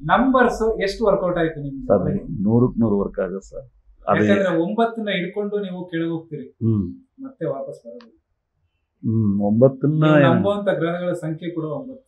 numbers ಎಷ್ಟು workout ಆಯ್ತು sir ನಿಮ್ಗೆ ನೂರಕ್ಕೆ ನೂರು ವರ್ಕ್ ಆಗುತ್ತೆ ಸರ್ ಅದೇ ಯಾಕಂದ್ರೆ ಒಂಬತ್ತನ್ನ ಹಿಡ್ಕೊಂಡು ನೀವು ಕೆಳಗೆ ಹೋಗ್ತೀರಿ ಹ್ಮ್ ಮತ್ತೆ ವಾಪಸ್ ಬರೋದು ಹ್ಮ್ ಒಂಬತ್ತನ್ನ ನೀವು ನಂಬುವಂತ ಗ್ರಹಗಳ ಸಂಖ್ಯೆ ಕೂಡ ಒಂಬತ್ತು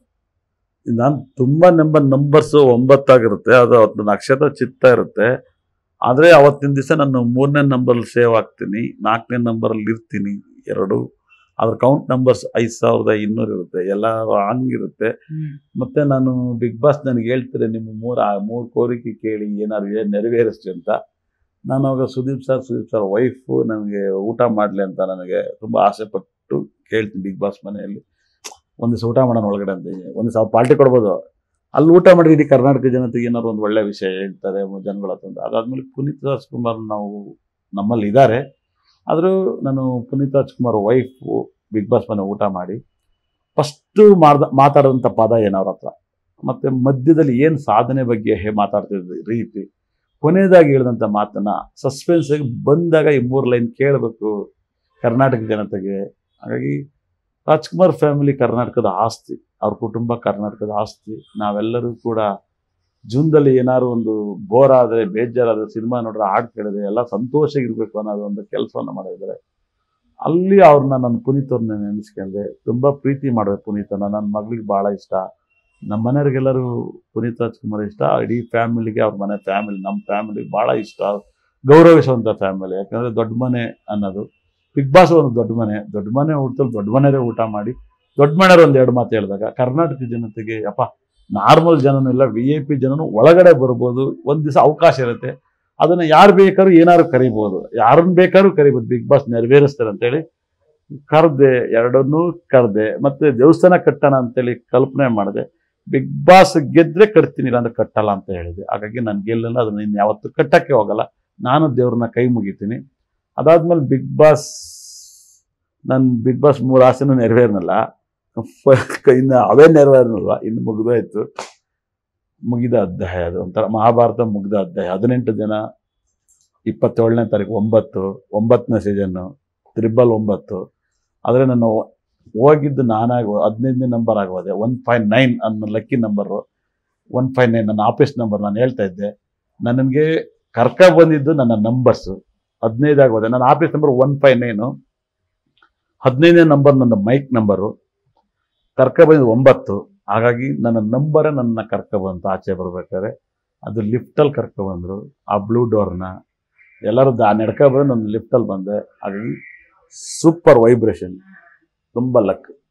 ನಾನು ತುಂಬಾ ನಂಬರ್ ನಂಬರ್ಸ್ ಒಂಬತ್ತಾಗಿರುತ್ತೆ ಅದು ಅವತ್ತು ನಕ್ಷತ್ರ ಚಿತ್ತ ಇರುತ್ತೆ ಆದ್ರೆ ಅವತ್ತಿನ ದಿವಸ ನಾನು ಮೂರನೇ ನಂಬರ್ ಸೇವ್ ಆಗ್ತೀನಿ ನಾಲ್ಕನೇ ನಂಬರಲ್ಲಿ ಇರ್ತೀನಿ ಎರಡು ಅದ್ರ ಕೌಂಟ್ ನಂಬರ್ಸ್ ಐದು ಸಾವಿರದ ಇನ್ನೂರು ಇರುತ್ತೆ ಎಲ್ಲ ರಾಂಗ್ ಇರುತ್ತೆ ಮತ್ತೆ ನಾನು ಬಿಗ್ ಬಾಸ್ ನನಗೆ ಹೇಳ್ತಾರೆ ನಿಮ್ಮ ಮೂರು ಆ ಮೂರು ಕೋರಿಕೆ ಕೇಳಿ ಏನಾದ್ರು ಏನ್ ನೆರವೇರಿಸ್ರಿ ಅಂತ ನಾನು ಅವಾಗ Sudeep sir Sudeep sir wife ನನಗೆ ಊಟ ಮಾಡಲಿ ಅಂತ ನನಗೆ ತುಂಬ ಆಸೆ ಪಟ್ಟು ಕೇಳ್ತೀನಿ ಬಿಗ್ ಬಾಸ್ ಮನೆಯಲ್ಲಿ ಒಂದು ದಿವಸ ಊಟ ಮಾಡೋಣ ಒಳಗಡೆ ಅಂತ ಒಂದು ದಿವಸ ಪಾರ್ಟಿ ಕೊಡ್ಬೋದು ಅಲ್ಲಿ ಊಟ ಮಾಡಿ ಇಡೀ ಕರ್ನಾಟಕ ಜನತೆಗೆ ಏನಾದ್ರು ಒಂದು ಒಳ್ಳೆ ವಿಷಯ ಹೇಳ್ತಾರೆ ಜನಗಳ ಹತ್ರ ಅದಾದ್ಮೇಲೆ ಪುನೀತ್ ರಾಜ್ಕುಮಾರ್ ನಾವು ನಮ್ಮಲ್ಲಿ ಇದ್ದಾರೆ ಆದರೂ ನಾನು Puneeth Rajkumar wife Bigg Boss ಮನೆ ಊಟ ಮಾಡಿ ಫಸ್ಟು ಮಾಡ್ದ ಮಾತಾಡೋಂಥ ಪದ ಏನು ಅವ್ರ ಹತ್ರ ಮತ್ತು ಮಧ್ಯದಲ್ಲಿ ಏನು ಸಾಧನೆ ಬಗ್ಗೆ ಹೇ ಮಾತಾಡ್ತಿದ್ದ ರೀತಿ ಕೊನೆಯದಾಗಿ ಹೇಳಿದಂಥ ಮಾತನ್ನ ಸಸ್ಪೆನ್ಸ್ ಆಗಿ ಬಂದಾಗ ಈ ಮೂರು ಲೈನ್ ಕೇಳಬೇಕು ಕರ್ನಾಟಕ ಜನತೆಗೆ ಹಾಗಾಗಿ ರಾಜ್ಕುಮಾರ್ ಫ್ಯಾಮಿಲಿ ಕರ್ನಾಟಕದ ಆಸ್ತಿ ಅವ್ರ ಕುಟುಂಬ ಕರ್ನಾಟಕದ ಆಸ್ತಿ ನಾವೆಲ್ಲರೂ ಕೂಡ ಜೂನ್ದಲ್ಲಿ ಏನಾದ್ರು ಒಂದು ಬೋರ್ ಆದರೆ ಬೇಜಾರಾದ್ರೆ ಸಿನಿಮಾ ನೋಡ್ರೆ ಹಾಡು ಕೇಳಿದ್ರೆ ಎಲ್ಲ ಸಂತೋಷ ಇರಬೇಕು ಅನ್ನೋದು ಒಂದು ಕೆಲಸವನ್ನು ಮಾಡಿದ್ದಾರೆ ಅಲ್ಲಿ ಅವ್ರನ್ನ ನನ್ನ ಪುನೀತ್ ಅವ್ರನ್ನ ನೆನೆಸ್ಕೊಂಡೆ ತುಂಬ ಪ್ರೀತಿ ಮಾಡಿದೆ ಪುನೀತನ ನನ್ನ ಮಗಳಿಗೆ ಭಾಳ ಇಷ್ಟ ನಮ್ಮ ಮನೆಯವ್ರಿಗೆಲ್ಲರೂ ಪುನೀತ್ ರಾಜ್ಕುಮಾರ್ ಇಷ್ಟ ಇಡೀ ಫ್ಯಾಮಿಲಿಗೆ ಅವ್ರ ಮನೆ ಫ್ಯಾಮಿಲಿ ನಮ್ಮ ಫ್ಯಾಮಿಲಿಗೆ ಭಾಳ ಇಷ್ಟ ಗೌರವಿಸುವಂಥ ಫ್ಯಾಮಿಲಿ ಯಾಕಂದರೆ ದೊಡ್ಡ ಮನೆ ಅನ್ನೋದು ಬಿಗ್ ಬಾಸ್ ಒಂದು ದೊಡ್ಡ ಮನೆ ದೊಡ್ಡ ಮನೆ ಊಟದಲ್ಲಿ ದೊಡ್ಡ ಮನೆಯವರೇ ಊಟ ಮಾಡಿ ದೊಡ್ಡ ಮನೆಯವ್ರು ಒಂದು ಎರಡು ಮಾತು ಹೇಳಿದಾಗ ಕರ್ನಾಟಕ ಜನತೆಗೆ ಅಪ್ಪ ನಾರ್ಮಲ್ ಜನನೂ ಇಲ್ಲ ವಿ ಐ ಪಿ ಜನನು ಒಳಗಡೆ ಬರ್ಬೋದು ಒಂದು ದಿವಸ ಅವಕಾಶ ಇರುತ್ತೆ ಅದನ್ನ ಯಾರು ಬೇಕಾದ್ರೂ ಏನಾದ್ರು ಕರಿಬೋದು ಯಾರನ್ನ ಬೇಕಾದ್ರೂ ಕರಿಬೋದು ಬಿಗ್ ಬಾಸ್ ನೆರವೇರಿಸ್ತಾರೆ ಅಂತೇಳಿ ಕರೆದೆ ಎರಡನ್ನೂ ಕರೆದೆ ಮತ್ತೆ ದೇವಸ್ಥಾನ ಕಟ್ಟೋಣ ಅಂತೇಳಿ ಕಲ್ಪನೆ ಮಾಡಿದೆ ಬಿಗ್ ಬಾಸ್ ಗೆದ್ರೆ ಕಟ್ತೀನಿ ಇಲ್ಲ ಅಂದ್ರೆ ಕಟ್ಟಲ್ಲ ಅಂತ ಹೇಳಿದೆ ಹಾಗಾಗಿ ನಾನು ಗೆಲ್ಲಲ್ಲ ಅದನ್ನ ಇನ್ನು ಯಾವತ್ತೂ ಕಟ್ಟಕ್ಕೆ ಹೋಗಲ್ಲ ನಾನು ದೇವ್ರನ್ನ ಕೈ ಮುಗಿತೀನಿ ಅದಾದ್ಮೇಲೆ ಬಿಗ್ ಬಾಸ್ ನನ್ನ ಬಿಗ್ ಬಾಸ್ ಮೂರು ಆಸೆನೂ ನೆರವೇರ್ನಲ್ಲ ಇನ್ನು ಅವೇ ನೆರವೇರ್ನಲ್ವ ಇನ್ನು ಮುಗಿದೋಯ್ತು ಮುಗಿದ ಅಧ್ಯಾಯ ಅದು ಒಂಥರ ಮಹಾಭಾರತ ಮುಗಿದ ಅಧ್ಯಾಯ ಹದಿನೆಂಟು ಜನ ಇಪ್ಪತ್ತೇಳನೇ ತಾರೀಕು ಒಂಬತ್ತು ಒಂಬತ್ತನೇ ಸೀಸನ್ನು ತ್ರಿಬಲ್ ಒಂಬತ್ತು ಆದರೆ ನಾನು ಹೋಗಿದ್ದು ನಾನಾಗಿ ಹದಿನೈದನೇ ನಂಬರ್ ಆಗೋದೆ ಒನ್ ಫೈವ್ ನೈನ್ ಅನ್ನೋ lucky number one five nine ನನ್ನ ಆಫೀಸ್ ನಂಬರ್ ನಾನು ಹೇಳ್ತಾ ಇದ್ದೆ ನನಗೆ ಕರ್ಕ ಬಂದಿದ್ದು ನನ್ನ ನಂಬರ್ಸು ಹದಿನೈದು ಆಗೋದೆ ನನ್ನ office number one five nine ಹದಿನೈದನೇ ನಂಬರ್ ನನ್ನ ಮೈಕ್ ನಂಬರು ಕರ್ಕ ಬಂದಿದ್ದು ಒಂಬತ್ತು ಹಾಗಾಗಿ ನನ್ನ ನಂಬರೇ ನನ್ನ ಕರ್ಕ ಬಂತು ಆಚೆ ಬರ್ಬೇಕಾದ್ರೆ ಅದು ಲಿಫ್ಟಲ್ಲಿ ಕರ್ಕ ಬಂದರು ಆ ಬ್ಲೂ ಡೋರ್ನ ಎಲ್ಲರೂ ದಾ ನಡ್ಕ ಬಂದು ನನ್ನ ಲಿಫ್ಟಲ್ಲಿ ಬಂದೆ ಹಾಗಾಗಿ ಸೂಪರ್ ವೈಬ್ರೇಷನ್ ತುಂಬ ಲಕ್